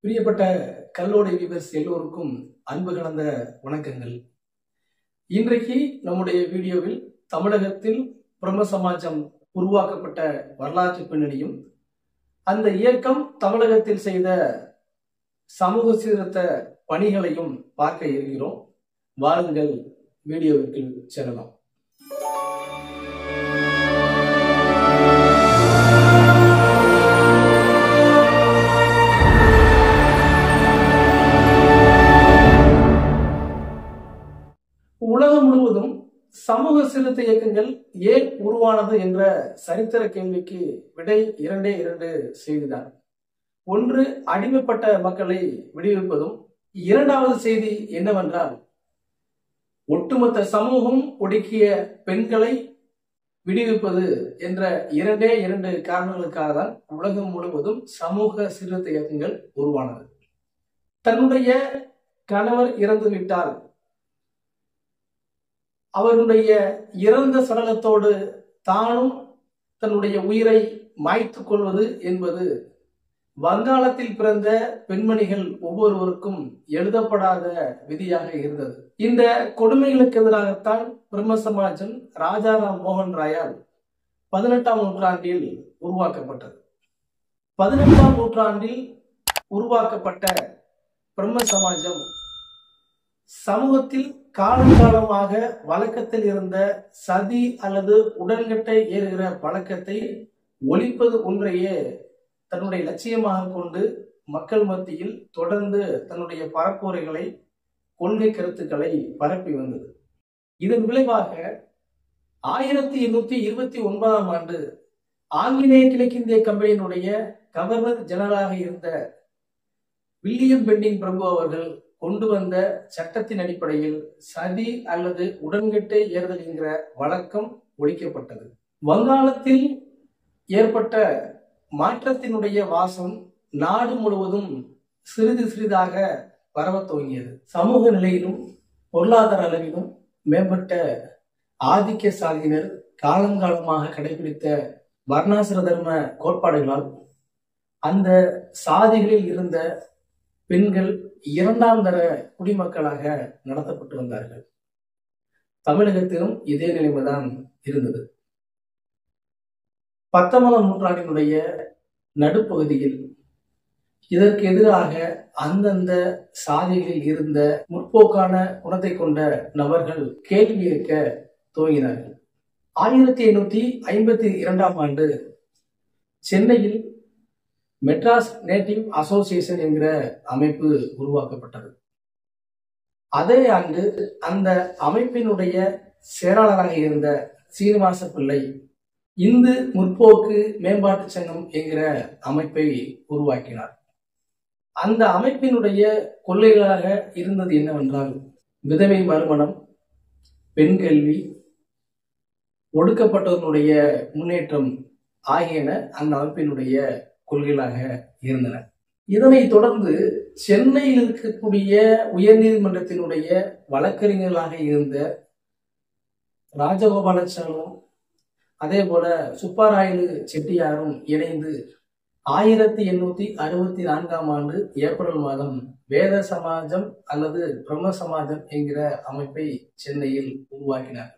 பிரியப்பட்ட கல்லோடை viewers எல்லோருக்கும் அன்பு கலந்த வணக்கங்கள் இன்றைக்கு நம்முடைய வீடியோவில் தமிழகத்தில் பிரம்ம சமாஜம் உருவாக்கப்பட்ட வரலாற்று பின்னணியும் அந்த இயக்கம் தமிழகத்தில் செய்த சமூக சீர்திருத்த பணிகளையும் பார்க்க இருக்கிறோம் வாருங்கள் வீடியோவிற்கு செல்லலாம் உலகம் முழுவதும் சமூக சீர்திருத்த இயக்கங்கள் ஏன் உருவானது என்ற சரித்திர கேள்விக்கு விடை இரண்டே இரண்டு செய்திதான் ஒன்று அடிமைப்பட்ட மக்களை விடுவிப்பதும் இரண்டாவது செய்தி என்னவென்றால் ஒட்டுமொத்த சமூகம் ஒடுக்கிய பெண்களை விடுவிப்பது என்ற இரண்டே இரண்டு காரணங்களுக்காக தான் உலகம் முழுவதும் சமூக சீர்திருத்த இயக்கங்கள் உருவானது தன்னுடைய கணவர் இறந்துவிட்டால் அவருடைய இறந்த சடலத்தோடு தானும் தன்னுடைய உயிரை மாய்த்து கொள்வது என்பது வங்காளத்தில் பிறந்த பெண்மணிகள் ஒவ்வொருவருக்கும் எழுதப்படாத விதியாக இருந்தது இந்த கொடுமைகளுக்கு எதிராகத்தான் பிரம்ம சமாஜம் ராஜாராம் மோகன் ராயால் பதினெட்டாம் நூற்றாண்டில் உருவாக்கப்பட்டது பதினெட்டாம் நூற்றாண்டில் உருவாக்கப்பட்ட பிரம்ம சமாஜம் சமூகத்தில் காலங்காலமாக வழக்கத்தில் இருந்த சதி அல்லது உடன்கட்டை ஏறுகிற பழக்கத்தை ஒழிப்பது ஒன்றையே தன்னுடைய லட்சியமாக கொண்டு மக்கள் மத்தியில் தொடர்ந்து தன்னுடைய பரப்புரைகளை கொள்கை கருத்துக்களை பரப்பி வந்தது இதன் விளைவாக ஆயிரத்தி எண்ணூத்தி இருபத்தி ஒன்பதாம் ஆண்டு ஆங்கிலேய கிழக்கிந்திய கம்பெனியினுடைய கவர்னர் ஜெனரலாக இருந்த வில்லியம் பெண்டிங் பிரபு அவர்கள் கொண்டு வந்த சட்டத்தின் அடிப்படையில் சதி அல்லது உடன்கட்டை ஏறுதல் என்கிற வழக்கம் ஒழிக்கப்பட்டது வங்காளத்தில் ஏற்பட்ட மாற்றத்தினுடைய வாசம் நாடு முழுவதும் சிறிது சிறிதாக பரவ துவங்கியது சமூக நிலையிலும் பொருளாதார அளவிலும் மேம்பட்ட ஆதிக்க சாதியினர் காலங்காலமாக கடைபிடித்த வர்ணாசிர தர்ம கோட்பாடுகளால் அந்த சாதிகளில் இருந்த பெண்கள் இரண்டாம் தர குடிமக்களாக நடத்தப்பட்டு வந்தார்கள் தமிழகத்திலும் இதே நிலைமைதான் இருந்தது பத்தொன்பதாம் நூற்றாண்டினுடைய நடுப்பகுதியில் இதற்கு எதிராக அந்தந்த சாதிகளில் இருந்த முற்போக்கான குணத்தை கொண்ட நபர்கள் கேள்வி கேட்க துவங்கினார்கள் ஆயிரத்தி எண்ணூத்தி ஐம்பத்தி இரண்டாம் ஆண்டு சென்னையில் மெட்ராஸ் நேட்டிவ் அசோசியேஷன் என்கிற அமைப்பு உருவாக்கப்பட்டது அதே ஆண்டு அந்த அமைப்பினுடைய செயலாளராக இருந்த சீனிவாச பிள்ளை இந்து முற்போக்கு மேம்பாட்டு சங்கம் என்கிற அமைப்பை உருவாக்கினார் அந்த அமைப்பினுடைய கொள்கைகளாக இருந்தது என்னவென்றால் விதவை மறுமணம் பெண் கல்வி ஒடுக்கப்பட்டவர்களுடைய முன்னேற்றம் ஆகியன அந்த அமைப்பினுடைய கொள்கைகளாக இருந்தன இதனைத் தொடர்ந்து சென்னையில் இருக்கக்கூடிய உயர்நீதிமன்றத்தினுடைய வழக்கறிஞர்களாக இருந்த ராஜகோபாலாச்சாரும் அதே போல சுப்பராயலு செட்டியாரும் இணைந்து ஆயிரத்தி எண்ணூத்தி அறுபத்தி நான்காம் ஆண்டு ஏப்ரல் மாதம் வேத சமாஜம் அல்லது பிரம்ம சமாஜம் என்கிற அமைப்பை சென்னையில் உருவாக்கினார்கள்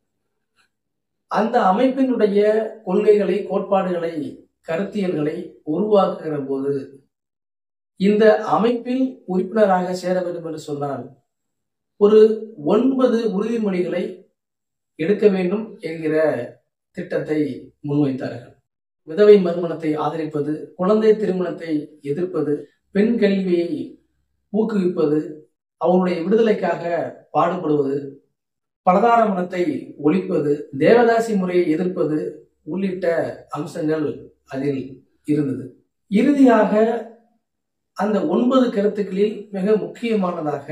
அந்த அமைப்பினுடைய கொள்கைகளை கோட்பாடுகளை கருத்தியல்களை உருவாக்குகிற போது இந்த அமைப்பில் உறுப்பினராக சேர வேண்டும் என்று சொன்னால் ஒரு ஒன்பது உறுதிமொழிகளை எடுக்க வேண்டும் என்கிற திட்டத்தை முன்வைத்தார்கள் விதவை மறுமணத்தை ஆதரிப்பது குழந்தை திருமணத்தை எதிர்ப்பது பெண் கல்வியை ஊக்குவிப்பது அவருடைய விடுதலைக்காக பாடுபடுவது பலதார மனத்தை ஒழிப்பது தேவதாசி முறையை எதிர்ப்பது உள்ளிட்ட அம்சங்கள் அதில் இருந்தது இறுதியாக அந்த ஒன்பது கருத்துக்களில் மிக முக்கியமானதாக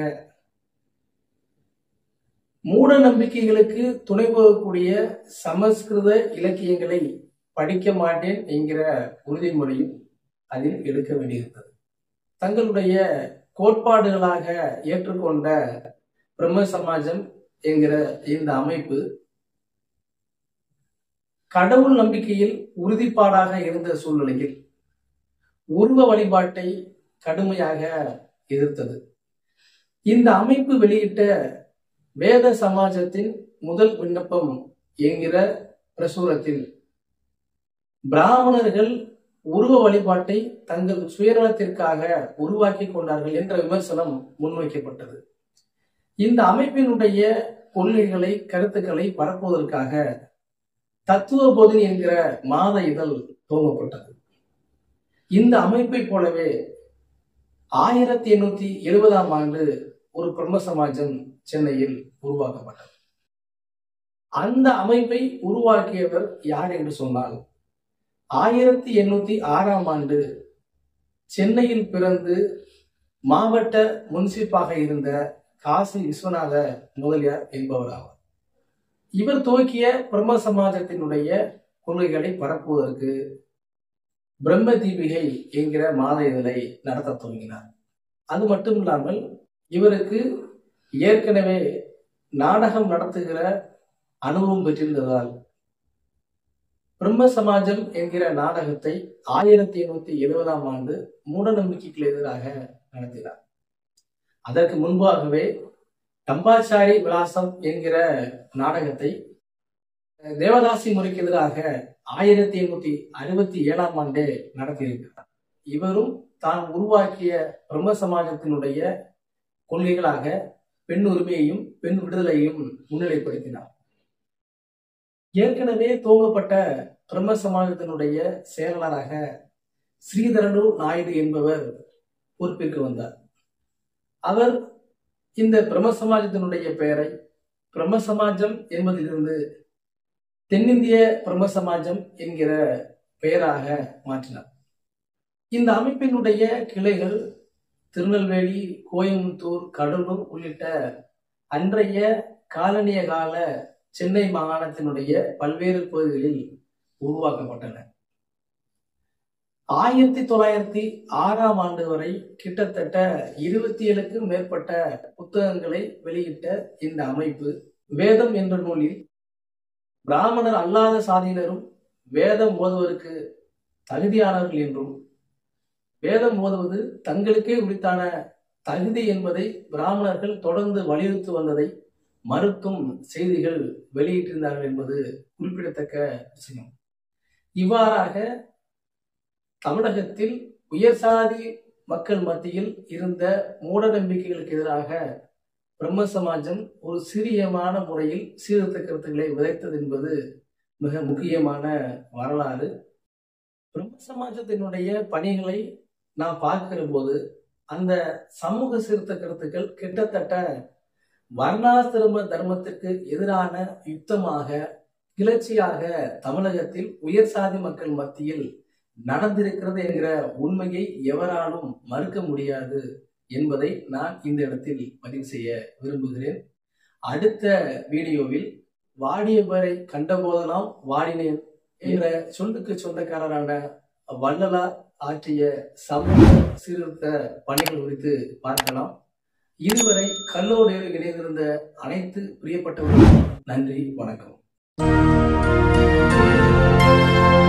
மூட நம்பிக்கைகளுக்கு துணை போகக்கூடிய சமஸ்கிருத இலக்கியங்களை படிக்க மாட்டேன் என்கிற உறுதிமொழியும் அதில் எடுக்க வேண்டியிருந்தது தங்களுடைய கோட்பாடுகளாக ஏற்றுக்கொண்ட பிரம்ம சமாஜம் என்கிற இந்த அமைப்பு கடவுள் நம்பிக்கையில் உறுதிப்பாடாக இருந்த சூழ்நிலையில் உருவ வழிபாட்டை கடுமையாக எதிர்த்தது இந்த அமைப்பு வெளியிட்ட வேத சமாஜத்தின் முதல் விண்ணப்பம் என்கிற பிரசுரத்தில் பிராமணர்கள் உருவ வழிபாட்டை தங்கள் சுயநலத்திற்காக உருவாக்கி கொண்டார்கள் என்ற விமர்சனம் முன்வைக்கப்பட்டது இந்த அமைப்பினுடைய கொள்கைகளை கருத்துக்களை பரப்புவதற்காக தத்துவ போதினி என்கிற மாத இதழ் துவங்கப்பட்டது இந்த அமைப்பை போலவே ஆயிரத்தி எண்ணூத்தி எழுபதாம் ஆண்டு ஒரு பிரம்ம சமாஜம் சென்னையில் உருவாக்கப்பட்டது அந்த அமைப்பை உருவாக்கியவர் யார் என்று சொன்னால் ஆயிரத்தி எண்ணூத்தி ஆறாம் ஆண்டு சென்னையில் பிறந்து மாவட்ட முன்சிப்பாக இருந்த காசி விஸ்வநாத முதலியார் என்பவர் ஆவார் இவர் துவக்கிய பிரம்ம சமாஜத்தினுடைய கொள்கைகளை பரப்புவதற்கு பிரம்ம தீபிகை என்கிற மாத இதழை நடத்த துவங்கினார் அது மட்டும் இல்லாமல் இவருக்கு ஏற்கனவே நாடகம் நடத்துகிற அனுபவம் பெற்றிருந்ததால் பிரம்ம சமாஜம் என்கிற நாடகத்தை ஆயிரத்தி எண்ணூத்தி எழுபதாம் ஆண்டு மூட நம்பிக்கைக்கு எதிராக நடத்தினார் அதற்கு முன்பாகவே டம்பாச்சாரி விலாசம் என்கிற நாடகத்தை தேவதாசி முறைக்கு எதிராக ஆயிரத்தி எண்ணூத்தி அறுபத்தி ஏழாம் ஆண்டே நடத்தியிருக்கிறார் இவரும் தான் உருவாக்கிய பிரம்ம சமாஜத்தினுடைய கொள்கைகளாக பெண் உரிமையையும் பெண் விடுதலையும் முன்னிலைப்படுத்தினார் ஏற்கனவே துவங்கப்பட்ட பிரம்ம சமாஜத்தினுடைய செயலாளராக ஸ்ரீதரனு நாயுடு என்பவர் பொறுப்பிற்கு வந்தார் அவர் இந்த பிரம்ம சமாஜத்தினுடைய பெயரை பிரம்ம சமாஜம் என்பதிலிருந்து தென்னிந்திய பிரம்ம சமாஜம் என்கிற பெயராக மாற்றினார் இந்த அமைப்பினுடைய கிளைகள் திருநெல்வேலி கோயம்புத்தூர் கடலூர் உள்ளிட்ட அன்றைய காலனிய கால சென்னை மாகாணத்தினுடைய பல்வேறு பகுதிகளில் உருவாக்கப்பட்டன ஆயிரத்தி தொள்ளாயிரத்தி ஆறாம் ஆண்டு வரை கிட்டத்தட்ட இருபத்தி ஏழுக்கும் மேற்பட்ட புத்தகங்களை வெளியிட்ட இந்த அமைப்பு வேதம் என்ற நூலில் பிராமணர் அல்லாத சாதியினரும் வேதம் ஓதுவதற்கு தகுதியானவர்கள் என்றும் வேதம் ஓதுவது தங்களுக்கே உரித்தான தகுதி என்பதை பிராமணர்கள் தொடர்ந்து வலியுறுத்தி வந்ததை மறுக்கும் செய்திகள் வெளியிட்டிருந்தார்கள் என்பது குறிப்பிடத்தக்க விஷயம் இவ்வாறாக தமிழகத்தில் உயர் சாதி மக்கள் மத்தியில் இருந்த மூட நம்பிக்கைகளுக்கு எதிராக பிரம்ம சமாஜம் ஒரு சிறியமான முறையில் சீர்திருத்த கருத்துக்களை விதைத்தது என்பது மிக முக்கியமான வரலாறு பிரம்ம சமாஜத்தினுடைய பணிகளை நாம் பார்க்கிற போது அந்த சமூக சீர்திருத்த கருத்துக்கள் கிட்டத்தட்ட வர்ணாசிரம தர்மத்திற்கு எதிரான யுத்தமாக கிளர்ச்சியாக தமிழகத்தில் உயர் சாதி மக்கள் மத்தியில் நடந்திருக்கிறது என்கிற உண்மையை எவராலும் மறுக்க முடியாது என்பதை நான் இந்த இடத்தில் பதிவு செய்ய விரும்புகிறேன் அடுத்த வீடியோவில் வாடியவரை கண்டபோதெல்லாம் வாடினேன் என்ற சொல்லுக்கு சொந்தக்காரரான வள்ளலார் ஆற்றிய சமூக சீர்திருத்த பணிகள் குறித்து பார்க்கலாம் இதுவரை கல்லோடு இணைந்திருந்த அனைத்து பிரியப்பட்டவர்களுக்கும் நன்றி வணக்கம்